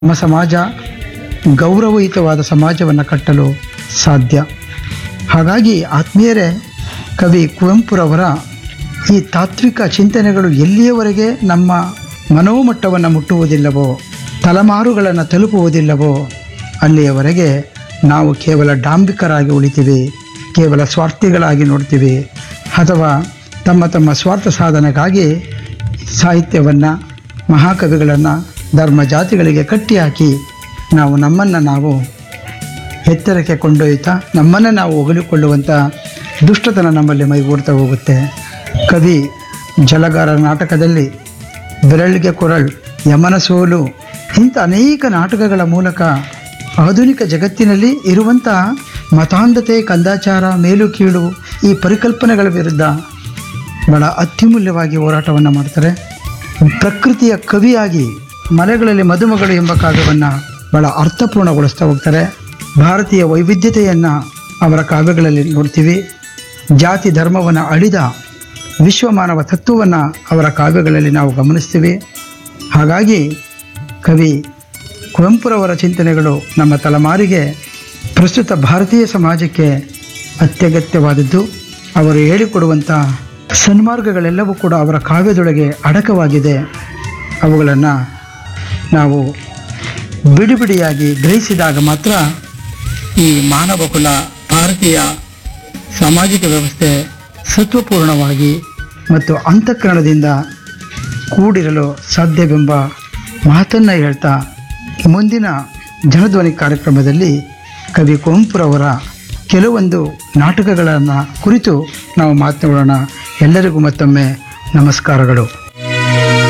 ನಮ್ಮ ಸಮಾಜ ಗೌರವಯುತವಾದ ಸಮಾಜವನ್ನು ಕಟ್ಟಲು ಸಾಧ್ಯ ಹಾಗಾಗಿ ಆತ್ಮೀಯರೇ ಕವಿ ಕುವೆಂಪುರವರ ಈ ತಾತ್ವಿಕ ಚಿಂತನೆಗಳು ಎಲ್ಲಿಯವರೆಗೆ ನಮ್ಮ ಮನೋಮಟ್ಟವನ್ನು ಮುಟ್ಟುವುದಿಲ್ಲವೋ ತಲೆಮಾರುಗಳನ್ನು ತಲುಪುವುದಿಲ್ಲವೋ ಅಲ್ಲಿಯವರೆಗೆ ನಾವು ಕೇವಲ ಡಾಂಬಿಕರಾಗಿ ಉಳಿತೀವಿ ಕೇವಲ ಸ್ವಾರ್ಥಿಗಳಾಗಿ ನೋಡ್ತೀವಿ ಅಥವಾ ತಮ್ಮ ತಮ್ಮ ಸ್ವಾರ್ಥ ಸಾಧನೆಗಾಗಿ ಸಾಹಿತ್ಯವನ್ನು ಮಹಾಕವಿಗಳನ್ನು ಧರ್ಮ ಜಾತಿಗಳಿಗೆ ಕಟ್ಟಿಹಾಕಿ ನಾವು ನಮ್ಮನ್ನು ನಾವು ಎತ್ತರಕ್ಕೆ ಕೊಂಡೊಯ್ಯುತ್ತಾ ನಮ್ಮನ್ನು ನಾವು ಹೊಗಳಿಕೊಳ್ಳುವಂಥ ದುಷ್ಟತನ ನಮ್ಮಲ್ಲಿ ಮೈಗೂಡ್ತಾ ಹೋಗುತ್ತೆ ಕವಿ ಜಲಗಾರ ನಾಟಕದಲ್ಲಿ ಬೆರಳಿಗೆ ಕೊರಳ್ ಯಮನ ಸೋಲು ಇಂಥ ಅನೇಕ ನಾಟಕಗಳ ಮೂಲಕ ಆಧುನಿಕ ಜಗತ್ತಿನಲ್ಲಿ ಇರುವಂಥ ಮತಾಂಧತೆ ಕಂದಾಚಾರ ಮೇಲು ಕೀಳು ಈ ಪರಿಕಲ್ಪನೆಗಳ ವಿರುದ್ಧ ಬಹಳ ಅತ್ಯಮೂಲ್ಯವಾಗಿ ಹೋರಾಟವನ್ನು ಮಾಡ್ತಾರೆ ಪ್ರಕೃತಿಯ ಕವಿಯಾಗಿ ಮಲೆಗಳಲ್ಲಿ ಮದುಮಗಳು ಎಂಬ ಕಾವ್ಯವನ್ನು ಬಹಳ ಅರ್ಥಪೂರ್ಣಗೊಳಿಸ್ತಾ ಹೋಗ್ತಾರೆ ಭಾರತೀಯ ವೈವಿಧ್ಯತೆಯನ್ನು ಅವರ ಕಾವ್ಯಗಳಲ್ಲಿ ನೋಡ್ತೀವಿ ಜಾತಿ ಧರ್ಮವನ್ನು ಅಳಿದ ವಿಶ್ವಮಾನವ ತತ್ವವನ್ನು ಅವರ ಕಾವ್ಯಗಳಲ್ಲಿ ನಾವು ಗಮನಿಸ್ತೀವಿ ಹಾಗಾಗಿ ಕವಿ ಕುವೆಂಪುರವರ ಚಿಂತನೆಗಳು ನಮ್ಮ ತಲೆಮಾರಿಗೆ ಪ್ರಸ್ತುತ ಭಾರತೀಯ ಸಮಾಜಕ್ಕೆ ಅತ್ಯಗತ್ಯವಾದದ್ದು ಅವರು ಹೇಳಿಕೊಡುವಂಥ ಸನ್ಮಾರ್ಗಗಳೆಲ್ಲವೂ ಕೂಡ ಅವರ ಕಾವ್ಯದೊಳಗೆ ಅಡಕವಾಗಿದೆ ಅವುಗಳನ್ನು ನಾವು ಬಿಡಿ ಬಿಡಿಯಾಗಿ ಗ್ರಹಿಸಿದಾಗ ಮಾತ್ರ ಈ ಮಾನವ ಕುಲ ಭಾರತೀಯ ಸಾಮಾಜಿಕ ವ್ಯವಸ್ಥೆ ಸತ್ವಪೂರ್ಣವಾಗಿ ಮತ್ತು ಅಂತಃಕರಣದಿಂದ ಕೂಡಿರಲು ಸಾಧ್ಯವೆಂಬ ಮಾತನ್ನು ಹೇಳ್ತಾ ಮುಂದಿನ ಜನಧ್ವನಿ ಕಾರ್ಯಕ್ರಮದಲ್ಲಿ ಕವಿ ಕುವೆಂಪುರವರ ಕೆಲವೊಂದು ನಾಟಕಗಳನ್ನು ಕುರಿತು ನಾವು ಮಾತನಾಡೋಣ ಎಲ್ಲರಿಗೂ ಮತ್ತೊಮ್ಮೆ ನಮಸ್ಕಾರಗಳು